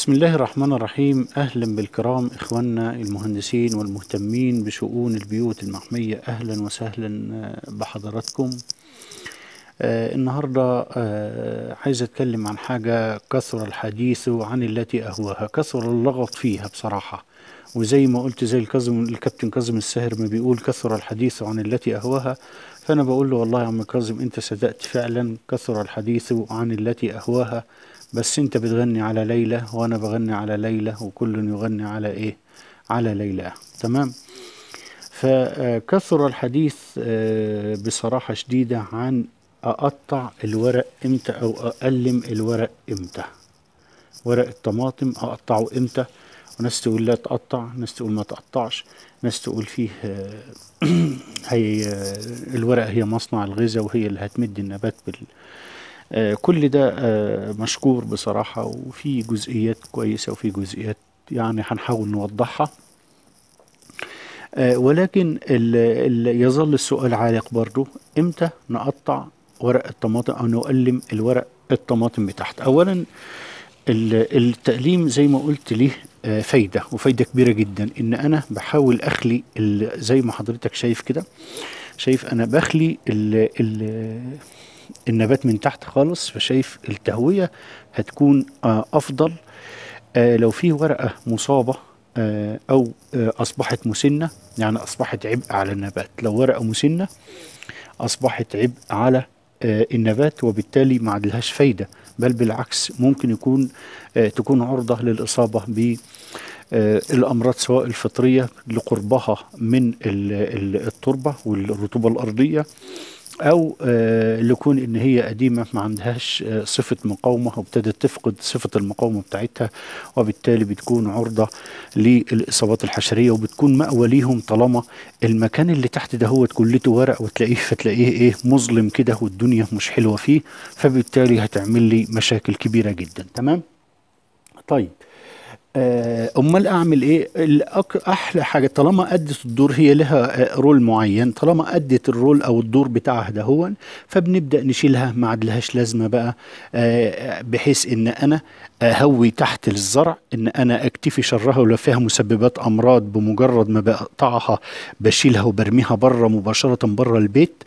بسم الله الرحمن الرحيم أهلا بالكرام إخواننا المهندسين والمهتمين بشؤون البيوت المحمية أهلا وسهلا آه، بحضراتكم آه النهاردة آه عايز أتكلم عن حاجة كثر الحديث عن التي أهواها كثر اللغط فيها بصراحة وزي ما قلت زي الكاظم الكابتن كاظم الساهر ما بيقول كثر الحديث عن التي أهواها فأنا بقول له والله يا عم كاظم أنت صدقت فعلا كثر الحديث عن التي أهواها بس أنت بتغني على ليلى وأنا بغني على ليلى وكل يغني على إيه على ليلى تمام فكثر الحديث آه، بصراحة شديدة عن أقطع الورق إمتى أو أقلم الورق إمتى ورق الطماطم أقطعه إمتى وناس تقول لا تقطع ناس تقول ما تقطعش ناس تقول فيه آه، هي آه، الورقة هي مصنع الغذاء وهي اللي هتمد النبات بال آه، كل ده آه، مشكور بصراحة وفي جزئيات كويسة وفي جزئيات يعني هنحاول نوضحها آه، ولكن ال ال يظل السؤال عالق برضو امتى نقطع ورق الطماطم او نقلم الورق الطماطم بتاعت اولا ال- التقليم زي ما قلت ليه آه، فايدة وفايدة كبيرة جدا ان انا بحاول اخلي ال- زي ما حضرتك شايف كده شايف انا بخلي ال ال النبات من تحت خالص فشايف التهوية هتكون آه، افضل آه، لو في ورقة مصابة آه، أو آه، أصبحت مسنة يعني أصبحت عبء على النبات لو ورقة مسنة أصبحت عبء على آه، النبات وبالتالي ما عادلهاش فايدة بل بالعكس ممكن يكون آه، تكون عرضة للإصابة ب آه، الأمراض سواء الفطرية لقربها من ال- ال- التربة والرطوبة الأرضية او آه لكون ان هي قديمه ما عندهاش آه صفه مقاومه وابتدت تفقد صفه المقاومه بتاعتها وبالتالي بتكون عرضه للاصابات الحشريه وبتكون مأوى ليهم طالما المكان اللي تحت ده هو كلته ورق وتلاقيه فتلاقيه ايه مظلم كده والدنيا مش حلوه فيه فبالتالي هتعمل لي مشاكل كبيره جدا تمام طيب آه، امال اعمل ايه الأك- احلى حاجه طالما ادت الدور هي لها آه، رول معين طالما ادت الرول او الدور بتاعها ده هو فبنبدا نشيلها ما عادلهاش لازمه بقى آه، بحيث ان انا اهوي تحت الزرع ان انا اكتفي شرها ولو فيها مسببات امراض بمجرد ما بقطعها بشيلها وبرميها بره مباشره بره البيت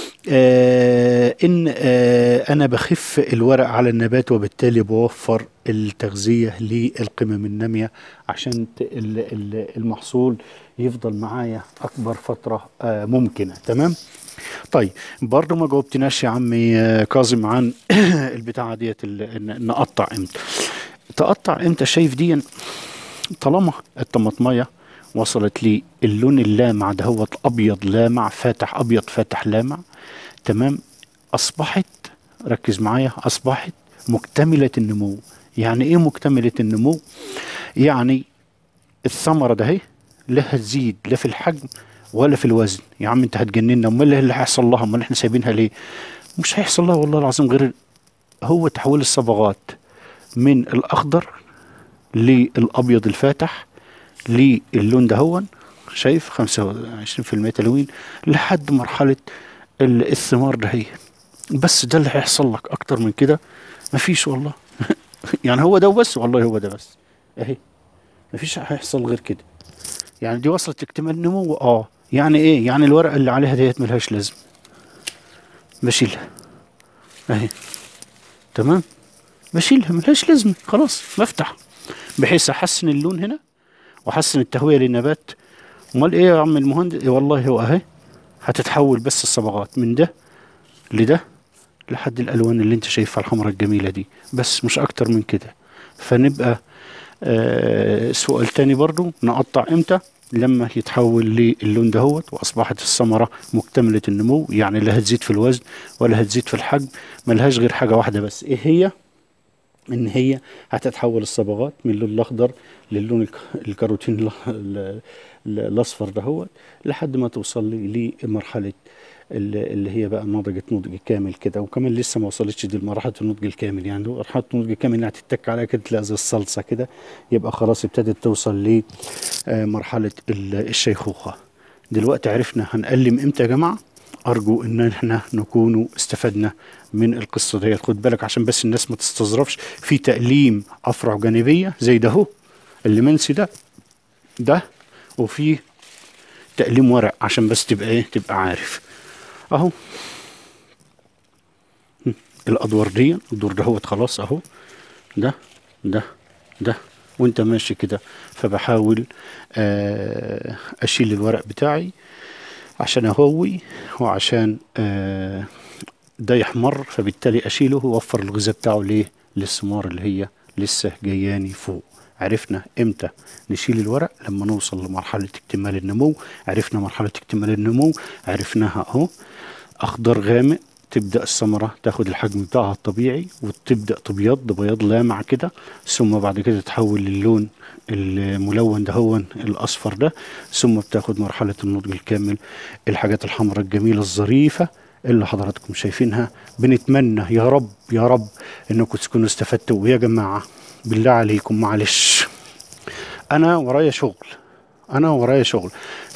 آه ان آه انا بخف الورق على النبات وبالتالي بوفر التغذيه للقمم الناميه عشان ت- ال- ال- المحصول يفضل معايا اكبر فتره آه ممكنه تمام طيب برضه ما جاوبتناش يا عمي آه، كاظم عن البتاعه ديت ال- إن- نقطع امتى تقطع امتى شايف دي طالما الطماطميه وصلت لي اللون اللامع ده هو ابيض لامع فاتح ابيض فاتح لامع تمام اصبحت ركز معايا اصبحت مكتمله النمو يعني ايه مكتمله النمو يعني الثمره ده اهي لا هتزيد لا في الحجم ولا في الوزن يا عم انت هتجننا امال إيه اللي هيحصل لها امال احنا سايبينها ليه مش هيحصل لها والله العظيم غير هو تحويل الصبغات من الاخضر للابيض الفاتح للون ده هون شايف 25% تلوين لحد مرحله ال- الثمار ده هي بس ده اللي هيحصل لك اكتر من كده مفيش والله يعني هو ده وبس والله هو ده بس اهي مفيش هيحصل غير كده يعني دي وصلت اكتمال نمو اه يعني ايه يعني الورقه اللي عليها ديت ملهاش لازمه بشيلها اهي تمام بشيلها ملهاش لازمه خلاص بفتح بحيث احسن اللون هنا واحسن التهويه للنبات امال ايه يا عم المهندس إيه والله هو اهي هتتحول بس الصبغات من ده لده لحد الالوان اللي انت شايفها الحمراء الجميله دي بس مش اكتر من كده فنبقى آه سؤال تاني برضو نقطع امتى لما يتحول للون دهوت واصبحت الثمره مكتمله النمو يعني لا هتزيد في الوزن ولا هتزيد في الحجم ملهاش غير حاجه واحده بس ايه هي ان هي هتتحول الصبغات من اللون الاخضر للون الك- الكاروتين ال- ال- ال- الاصفر دهوت لحد ما توصل لي لمرحله ال- اللي هي بقى نضجت نضج كامل كده وكمان لسه ما وصلتش دي لمرحله النضج الكامل يعني لو مرحله النضج الكامل اللي هتتك عليها كده تلاقي زي الصلصه كده يبقى خلاص ابتدت توصل لمرحله الشيخوخه دلوقتي عرفنا هنقلم امتى يا جماعه ارجو ان احنا نكونوا استفدنا من القصه ديت خد بالك عشان بس الناس ما تستظرفش في تأليم افرع جانبيه زي ده اهو اللي منسي ده ده وفي تأليم ورق عشان بس تبقى ايه تبقى عارف اهو م. الادوار دي الدور ده هو خلاص اهو ده ده ده وانت ماشي كده فبحاول آه، اشيل الورق بتاعي عشان اهوي وعشان آه، ده يحمر فبالتالي اشيله واوفر الغذاء بتاعه ليه للثمار اللي هي لسه جياني فوق عرفنا امتى نشيل الورق لما نوصل لمرحلة اكتمال النمو عرفنا مرحلة اكتمال النمو عرفناها اهو اخضر غامق تبدأ الثمرة تاخد الحجم بتاعها الطبيعي وتبدأ تبيض بياض لامع كده ثم بعد كده تتحول للون الملون ده هو الأصفر ده ثم بتاخد مرحلة النضج الكامل الحاجات الحمراء الجميلة الظريفة اللي حضراتكم شايفينها بنتمنى يا رب يا رب انكم تكونوا استفدتوا ويا جماعة بالله عليكم معلش انا ورايا شغل انا ورايا شغل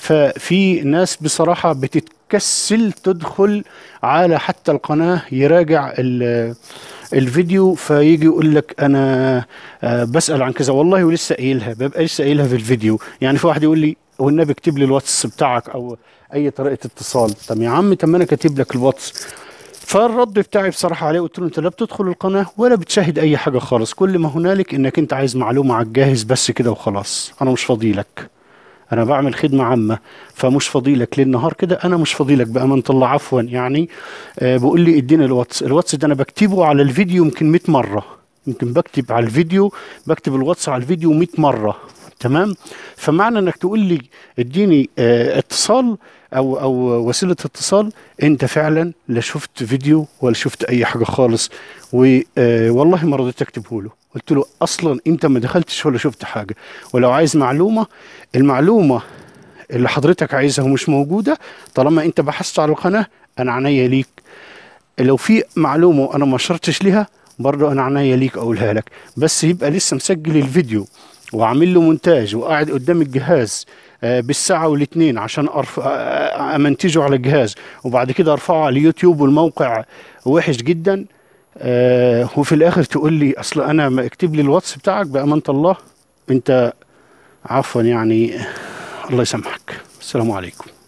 ففي ناس بصراحة بتتكسل تدخل على حتى القناة يراجع ال- الفيديو فيجي يقول لك انا آه، بسأل عن كذا والله ولسه قايلها ببقى لسه قايلها في الفيديو يعني في واحد يقول لي والنبي اكتب لي الواتس بتاعك او اي طريقة اتصال طب يا عم طب ما انا كاتب لك الواتس فالرد بتاعي بصراحة عليه قلت له انت لا بتدخل القناة ولا بتشاهد اي حاجة خالص كل ما هنالك انك انت عايز معلومة على الجاهز بس كده وخلاص انا مش فاضي لك انا بعمل خدمة عامة فمش فاضي لك ليل نهار كده انا مش فاضي لك بأمانة الله عفوا يعني آه بقول لي اديني الواتس الواتس ده انا بكتبه على الفيديو يمكن 100 مرة يمكن بكتب على الفيديو بكتب الواتس على الفيديو 100 مرة تمام فمعنى انك تقول لي اديني آه اتصال او او وسيله اتصال انت فعلا لا شفت فيديو ولا شفت اي حاجه خالص والله ما رضيت اكتبه له قلت له اصلا انت ما دخلتش ولا شفت حاجه ولو عايز معلومه المعلومه اللي حضرتك عايزها ومش موجوده طالما انت بحثت على القناه انا عينيا ليك لو في معلومه وانا ما شرتش ليها برضه انا عينيا ليك اقولها لك بس يبقى لسه مسجل الفيديو وعامل له مونتاج وقاعد قدام الجهاز آه، بالساعة والاثنين عشان أرف... آه، أمنتجه على الجهاز وبعد كده أرفعه على اليوتيوب والموقع وحش جدا آه، وفي الآخر تقول لي أصل أنا ما اكتب لي الواتس بتاعك بأمانة الله أنت عفوا يعني الله يسامحك السلام عليكم